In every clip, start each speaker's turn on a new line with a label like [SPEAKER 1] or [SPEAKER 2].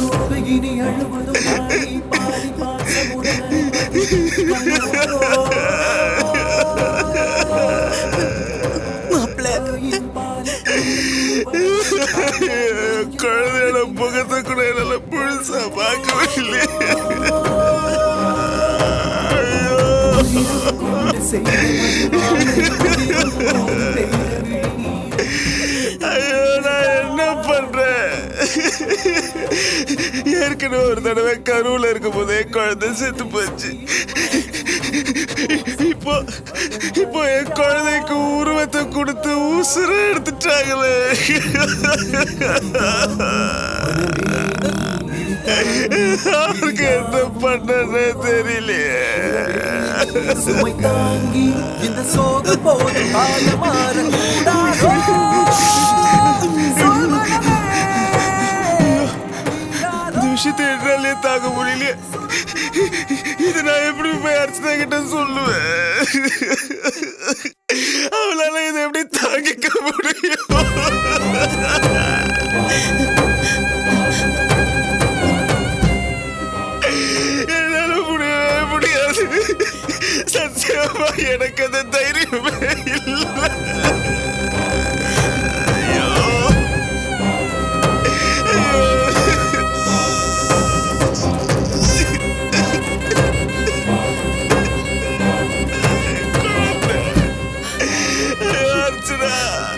[SPEAKER 1] கண்ணோடு இனி அழுவதும் பாடி பாடி பாசமுடன்
[SPEAKER 2] குழந்தையோட முகத்தை கூட என்னால முழுசா பார்க்கவே இல்லை ஐயோ நான் என்ன பண்றேன் ஏற்கனவே ஒரு தடவை கருவுல இருக்கும் போதே குழந்தை செத்து போச்சு இப்போ இப்போ என் குழந்தைக்கு உருவத்தை கொடுத்து உசுர எடுத்துட்டாங்களே அவருக்கு என்ன பண்ணனே தெரியலையே
[SPEAKER 1] சுமை தாங்கி இந்த சோக போது காயமாற
[SPEAKER 2] இந்த விஷயத்தை என்னாலே தாங்க முடியலையே இது நான் எப்படி போய் அர்ச்சனா கிட்ட சொல்லுவேன் அவளால இதை எப்படி தாங்கிக்க முடியும் என்னால முடியவே முடியாது சத்தியமா எனக்கு அந்த தைரியமே இல்லை ஐயோ அர்ச்சனா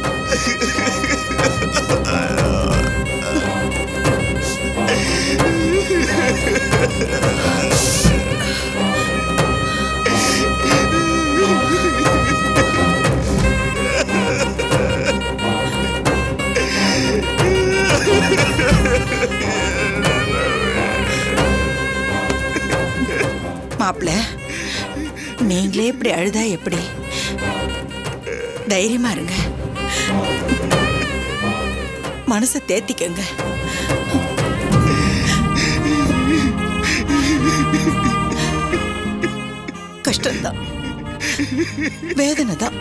[SPEAKER 3] மாப்பிள்ள நீங்களே இப்படி அழுதா எப்படி தைரியமா இருங்க மனசை தேத்திக்கங்க கஷ்டம்தான் வேதனை தான்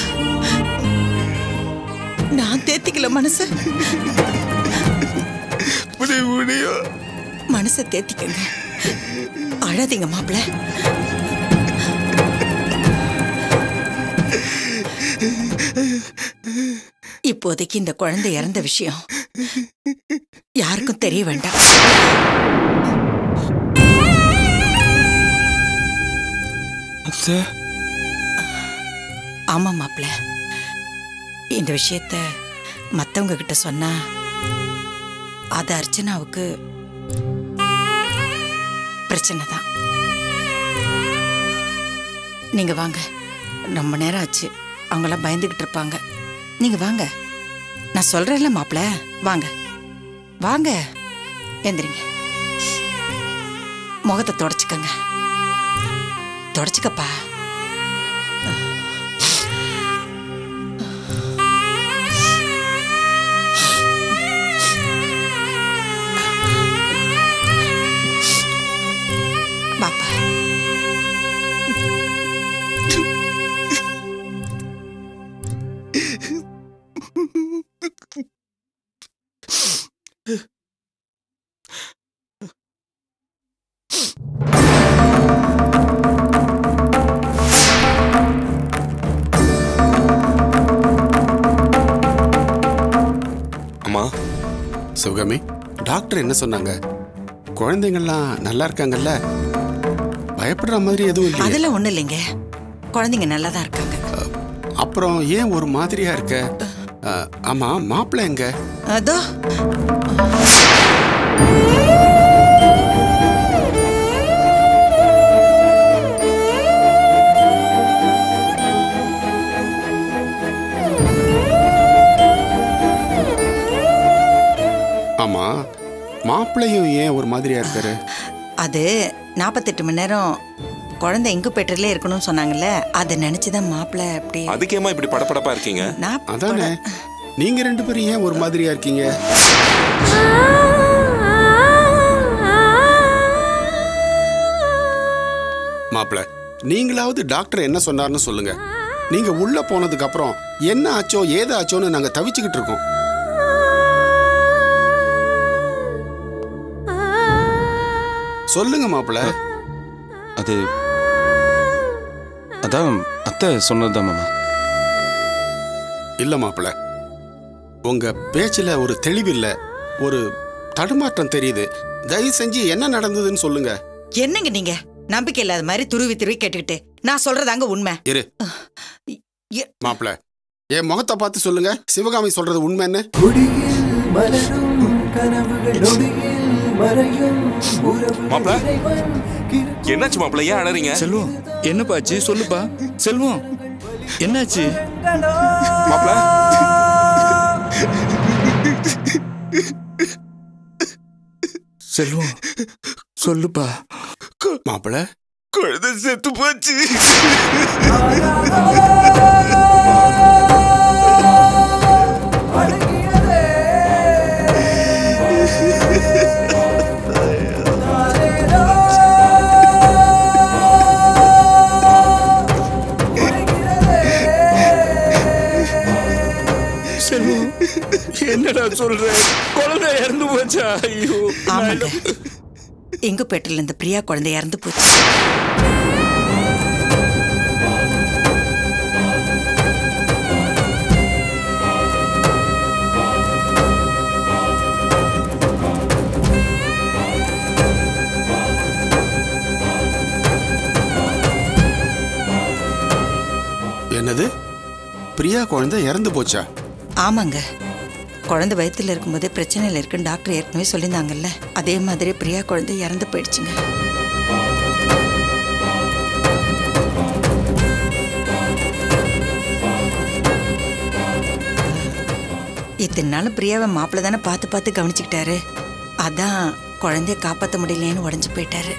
[SPEAKER 3] நான் தேத்திக்கல மனச
[SPEAKER 2] இப்படி முடியும்
[SPEAKER 3] மனசை தேத்திக்கங்க அழாதீங்க மாப்பிள்ள இப்போதைக்கு இந்த குழந்தை இறந்த விஷயம் யாருக்கும் தெரிய வேண்டாம்
[SPEAKER 2] அத்தை
[SPEAKER 3] ஆமா மாப்பிள்ள இந்த விஷயத்த மத்தவங்க கிட்ட சொன்னா அது அர்ச்சனாவுக்கு பிரச்சனை தான் நீங்க வாங்க ரொம்ப நேரம் ஆச்சு அவங்களாம் பயந்துகிட்டு இருப்பாங்க நீங்க வாங்க நான் சொல்றேன்ல மாப்பிள்ள வாங்க வாங்க எந்திரிங்க முகத்தை தொடச்சுக்கங்க தொடச்சுக்கப்பா பாப்பா
[SPEAKER 4] அம்மா
[SPEAKER 5] சிவகாமி டாக்டர் என்ன சொன்னாங்க குழந்தைங்கள்லாம் நல்லா இருக்காங்கல்ல பயப்படுற மாதிரி எதுவும் இல்லையே
[SPEAKER 3] அதெல்லாம் ஒண்ணும் இல்லைங்க குழந்தைங்க நல்லா தான் இருக்காங்க
[SPEAKER 5] அப்புறம் ஏன் ஒரு மாதிரியா இருக்க அஹ், ஆமா மாப்பிள்ளை எங்க
[SPEAKER 3] அதோ
[SPEAKER 5] ஆமா மாப்பிள்ளையும் ஏன் ஒரு மாதிரியா இருக்காரு
[SPEAKER 3] அது நாற்பத்தெட்டு மணி நேரம் குழந்தை இன்குபேட்டர்ல இருக்கணும்னு சொன்னாங்கல்ல அதை நினைச்சுதான் மாப்பிள்ளை அப்படி
[SPEAKER 4] அதுக்கேம்மா இப்படி படபடப்பா இருக்கீங்க
[SPEAKER 3] நான்
[SPEAKER 5] அதானே நீங்க ரெண்டு பேரும் ஏன் ஒரு மாதிரியா இருக்கீங்க மாப்பிள்ளை நீங்களாவது டாக்டர் என்ன சொன்னார்னு சொல்லுங்க நீங்க உள்ள போனதுக்கு அப்புறம் என்ன ஆச்சோ ஏது ஆச்சோன்னு நாங்க தவிச்சுக்கிட்டு இருக்கோம் சொல்லுங்க மாப்பிள்ள
[SPEAKER 6] அது அதான் அத்தை சொன்னதுதான் மாமா
[SPEAKER 5] இல்ல மாப்பிள்ள உங்க பேச்சுல ஒரு தெளிவில்ல ஒரு தடுமாற்றம் தெரியுது தயவு செஞ்சு என்ன நடந்ததுன்னு சொல்லுங்க
[SPEAKER 3] என்னங்க நீங்க நம்பிக்கை இல்லாத மாதிரி துருவி துருவி கேட்டுக்கிட்டு நான் சொல்றதாங்க உண்மை
[SPEAKER 5] இரு
[SPEAKER 3] எ-
[SPEAKER 5] மாப்பிள்ள என் முகத்தை பார்த்து சொல்லுங்க சிவகாமி சொல்றது உண்மைன்னு
[SPEAKER 1] கொடியில் மலரும் கனவுகள் நொடியில் மறையும் உறவு
[SPEAKER 4] மாப்ள?
[SPEAKER 1] இறைவன் கிரு-
[SPEAKER 4] என்னாச்சு மாப்பிள்ள ஏன் அழறீங்க
[SPEAKER 7] செல்வம் என்னப்பா ஆச்சு சொல்லுப்பா செல்வம் என்னாச்சு
[SPEAKER 4] மாப்பிள்ள
[SPEAKER 7] செல்வம் சொல்லுப்பா
[SPEAKER 5] மாப்பிள்ள
[SPEAKER 2] குழந்தை செத்து போச்சு
[SPEAKER 7] செல்வம் என்னடா சொல்ற குழந்தை இறந்து போச்சா ஐயோ
[SPEAKER 3] ஆமாங்க இங்குப்பேட்டில் இந்த பிரியா குழந்தை இறந்து போச்சு
[SPEAKER 5] என்னது பிரியா குழந்தை இறந்து போச்சா
[SPEAKER 3] ஆமாங்க குழந்தை வயித்துல இருக்கும்போதே பிரச்சனையில் இருக்குன்னு டாக்டர் ஏற்கனவே சொல்லியிருந்தாங்கல்ல அதே மாதிரி பிரியா குழந்தை இறந்து போயிடுச்சுங்க இத்தனை நாள் பிரியாவை மாப்பிள்ளை தானே பார்த்து பார்த்து கவனிச்சுக்கிட்டாரு அதான் குழந்தைய காப்பாற்ற முடியலையேன்னு உடஞ்சு போயிட்டாரு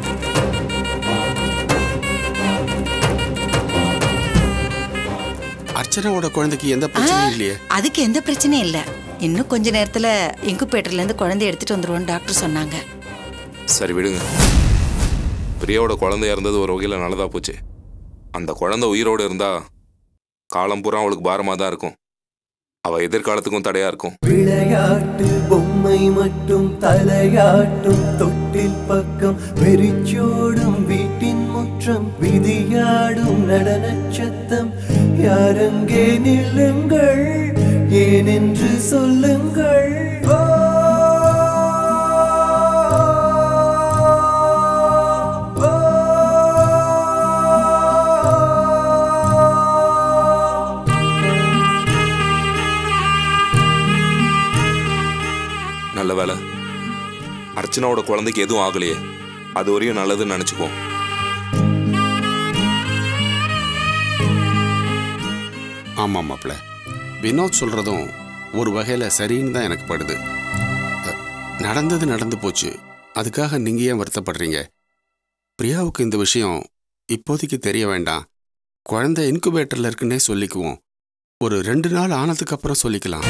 [SPEAKER 5] அர்ச்சனாவோட குழந்தைக்கு எந்த பிரச்சனையும் இல்லையே
[SPEAKER 3] அதுக்கு எந்த பிரச்சனையும் இல்லை இன்னும் கொஞ்ச நேரத்துல இன்குபேட்டர்ல இருந்து குழந்தை எடுத்துட்டு வந்துருவோம்னு டாக்டர் சொன்னாங்க
[SPEAKER 4] சரி விடுங்க பிரியாவோட குழந்தை இறந்தது ஒரு வகையில் நல்லதா போச்சு அந்த குழந்தை உயிரோடு இருந்தா காலம் பூரா அவளுக்கு பாரமாக தான் இருக்கும் அவள் எதிர்காலத்துக்கும் தடையா இருக்கும்
[SPEAKER 1] விளையாட்டு பொம்மை மட்டும் தலையாட்டும் தொட்டில் பக்கம் வெறிச்சோடும் வீட்டின் முற்றம் விதியாடும் நடனச் சத்தம் யாரங்கே நில்லுங்கள் ஏனென்று சொல்லுங்கள் ஓ, ஓ, ஓ.
[SPEAKER 4] நல்ல வேலை அர்ச்சனாவோட குழந்தைக்கு எதுவும் ஆகலையே அது வரையும் நல்லதுன்னு நினச்சிக்குவோம்
[SPEAKER 5] ஆமாம் மாப்பிள்ள வினோத் சொல்றதும் ஒரு வகையில சரின்னு தான் எனக்கு படுது அ, நடந்தது நடந்து போச்சு அதுக்காக நீங்க ஏன் வருத்தப்படுறீங்க பிரியாவுக்கு இந்த விஷயம் இப்போதைக்கு தெரிய வேண்டாம் குழந்தை இன்குபேட்டர்ல இருக்குன்னே சொல்லிக்குவோம் ஒரு ரெண்டு நாள் ஆனதுக்கு அப்புறம் சொல்லிக்கலாம்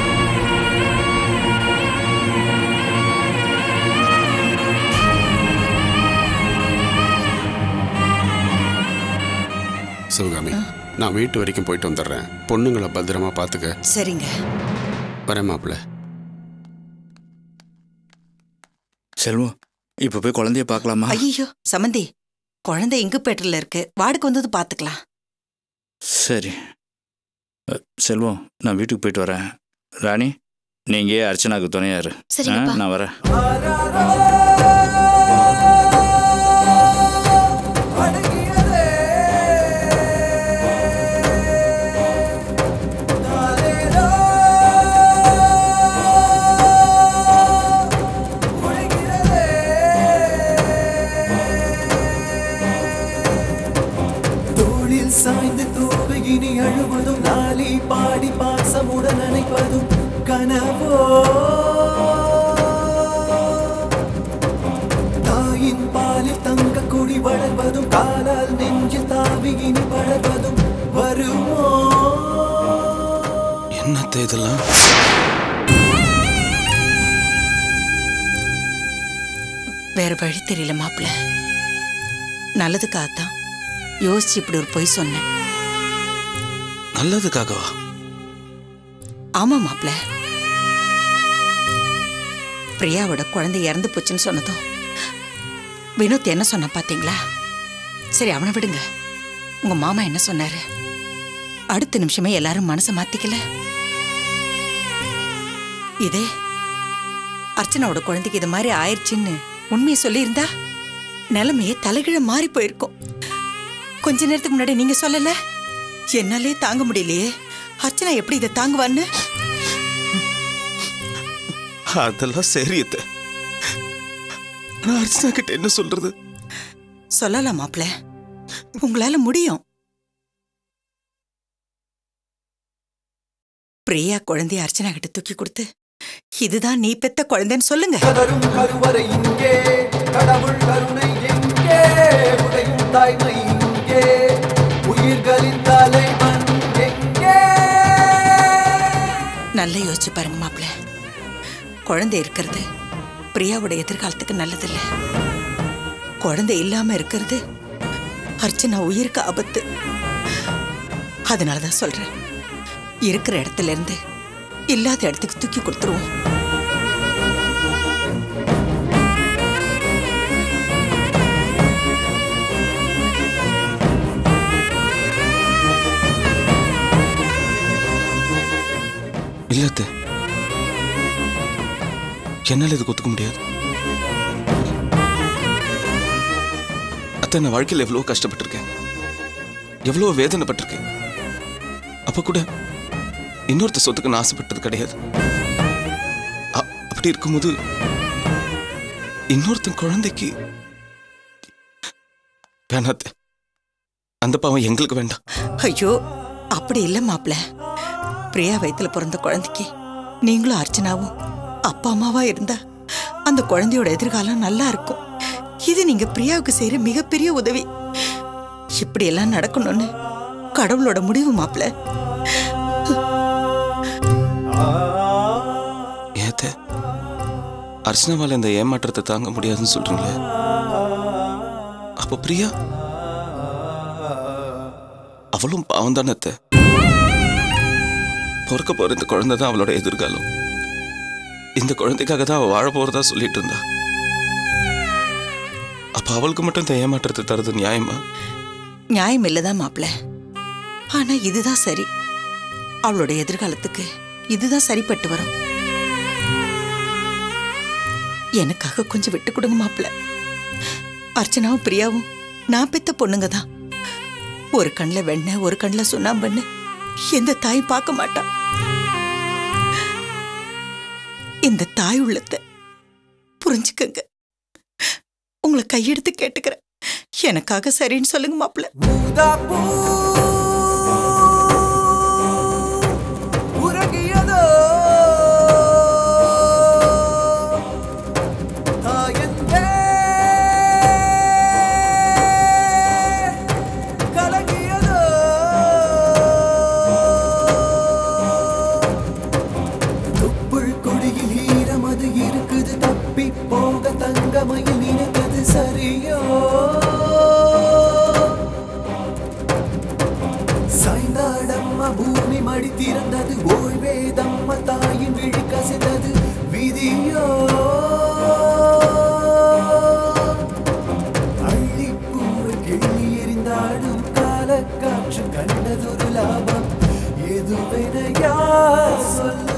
[SPEAKER 5] சிவகாமி நான் வீட்டு வரைக்கும் போயிட்டு வந்துடுறேன் பொண்ணுங்களை பத்திரமா பார்த்துக்க
[SPEAKER 3] சரிங்க
[SPEAKER 5] வரேன் மாப்பிள்ள
[SPEAKER 7] செல்வம் இப்ப போய் குழந்தைய பார்க்கலாமா
[SPEAKER 3] ஐயோ சமந்தி குழந்தை இன்குபேட்டர்ல இருக்கு வார்டுக்கு வந்தது பாத்துக்கலாம்
[SPEAKER 7] சரி அ, செல்வம் நான் வீட்டுக்கு போயிட்டு வரேன் ராணி நீங்க அர்ச்சனாக்கு துணையாரு
[SPEAKER 8] சரிங்கப்பா.
[SPEAKER 7] நான் வரேன்
[SPEAKER 1] தோளில் சாய்ந்து தூவை இனி அழுவதும் நாளை பாடி பாசமுடன் அணைப்பதும் கனவோ தாயின் பாலில் தங்க கொடி வளர்வதும் காலால் நெஞ்சில் தாவி இனி வளர்வதும் வருமோ
[SPEAKER 6] என்னத்த இதெல்லாம்
[SPEAKER 3] வேற வழி தெரியல மாப்பிள்ள நல்லதுக்காகத்தான் யோசிச்சு இப்படி ஒரு பொய் சொன்னேன்
[SPEAKER 6] நல்லதுக்காகவா
[SPEAKER 3] ஆமா மாப்பிள்ள பிரியாவோட குழந்தை இறந்து போச்சுன்னு சொன்னதும் வினோத் என்ன சொன்ன பாத்தீங்களா சரி அவனை விடுங்க உங்க மாமா என்ன சொன்னாரு அடுத்த நிமிஷமே எல்லாரும் மனசை மாத்திக்கல இதே அர்ச்சனாவோட குழந்தைக்கு இது மாதிரி ஆயிடுச்சுன்னு உண்மையை சொல்லியிருந்தா நிலைமையே தலைகீழ மாறி போயிருக்கும் கொஞ்ச நேரத்துக்கு முன்னாடி நீங்க சொல்லல என்னாலே தாங்க முடியலையே அர்ச்சனா எப்படி இதை தாங்குவான்னு
[SPEAKER 6] அதெல்லாம் சரி அத்தை நான் அர்ச்சனா கிட்ட என்ன சொல்றது
[SPEAKER 3] சொல்லலாம் மாப்ள உங்களால முடியும் பிரியா குழந்தைய அர்ச்சனா கிட்ட தூக்கி கொடுத்து இதுதான் நீ பெத்த குழந்தைன்னு சொல்லுங்க
[SPEAKER 1] கதரும் கருவறை இங்கே கடவுள் கருணை எங்கே உடையும் தாய்மை இங்கே உயிர்களின் தலைவன் எங்கே
[SPEAKER 3] நல்லா யோசிச்சு பாருங்க மாப்ள குழந்தை இருக்கிறது பிரியாவோட எதிர்காலத்துக்கு நல்லதில்ல குழந்தை இல்லாம இருக்கிறது அர்ச்சனா உயிருக்கு ஆபத்து அதனாலதான் சொல்றேன் இருக்கிற இடத்துல இருந்து இல்லாத இடத்துக்கு தூக்கி கொடுத்துருவோம்
[SPEAKER 6] இல்ல அத்தை என்னால இதுக்கு ஒத்துக்க முடியாது அத்தை நான் வாழ்க்கையில் எவ்வளவோ கஷ்டப்பட்டிருக்கேன் எவ்வளவோ வேதனைப்பட்டிருக்கேன் அப்ப கூட இன்னொருத்த சொத்துக்கு நான் ஆசைப்பட்டது கிடையாது அ- அப்படி இருக்கும்போது இன்னொருத்தன் குழந்தைக்கு வேணாத்த அந்த பாவம் எங்களுக்கு வேண்டாம்
[SPEAKER 3] ஐயோ அப்படி இல்ல மாப்ள பிரியா வயித்துல பிறந்த குழந்தைக்கு நீங்களும் அர்ச்சனாவும் அப்பா அம்மாவா இருந்தா அந்த குழந்தையோட எதிர்காலம் நல்லா இருக்கும் இது நீங்க பிரியாவுக்கு செய்யற மிகப்பெரிய உதவி இப்படி எல்லாம் நடக்கணும்னு கடவுளோட முடிவு மாப்ள
[SPEAKER 6] ஏத்த அர்ச்சனாவால இந்த ஏமாற்றத்தை தாங்க முடியாதுன்னு சொல்றீங்களே அப்போ பிரியா அவளும் பாவம் தானே அத்தை பிறக்க போற இந்த குழந்தை தான் அவளோட எதிர்காலம் இந்த குழந்தைக்காக தான் அவள் வாழ போறதா சொல்லிட்டு இருந்தா அப்ப அவளுக்கு மட்டும் இந்த ஏமாற்றத்தை தருது நியாயமா
[SPEAKER 3] நியாயம் இல்லதான் மாப்ள ஆனா இதுதான் சரி அவளோட எதிர்காலத்துக்கு இதுதான் சரிப்பட்டு வரும் எனக்காக கொஞ்சம் விட்டு கொடுங்க மாப்ள அர்ச்சனாவும் பிரியாவும் நான் பெத்த பொண்ணுங்க தான் ஒரு கண்ணில் வெண்ணெய் ஒரு கண்ணில் சுண்ணாம்பண்ணு எந்த தாயும் பார்க்க மாட்டான் இந்த தாய் உள்ளத்தை புரிஞ்சுக்கங்க உங்களை கையெடுத்து கேட்டுக்கிறேன் எனக்காக சரின்னு சொல்லுங்க மாப்பிள்ள
[SPEAKER 1] ஊதாப்பூ உறங்கியதோ தாயந்தே கலங்கியதோ தொப்புள் கொடியில் ஈரம் அது இருக்குது தப்பி போக தங்கமையில் நினைத்தது சரியோ சாய்ந்தாடம்மா பூமி மடி திறந்தது ஓய்வேதம்மா தாயின் விழி கசிந்தது விதியோ அள்ளிப்பூவை கிள்ளி எறிந்தாடும் காலக்காற்று கண்டதொரு லாபம் எதுவென யார் சொல்ல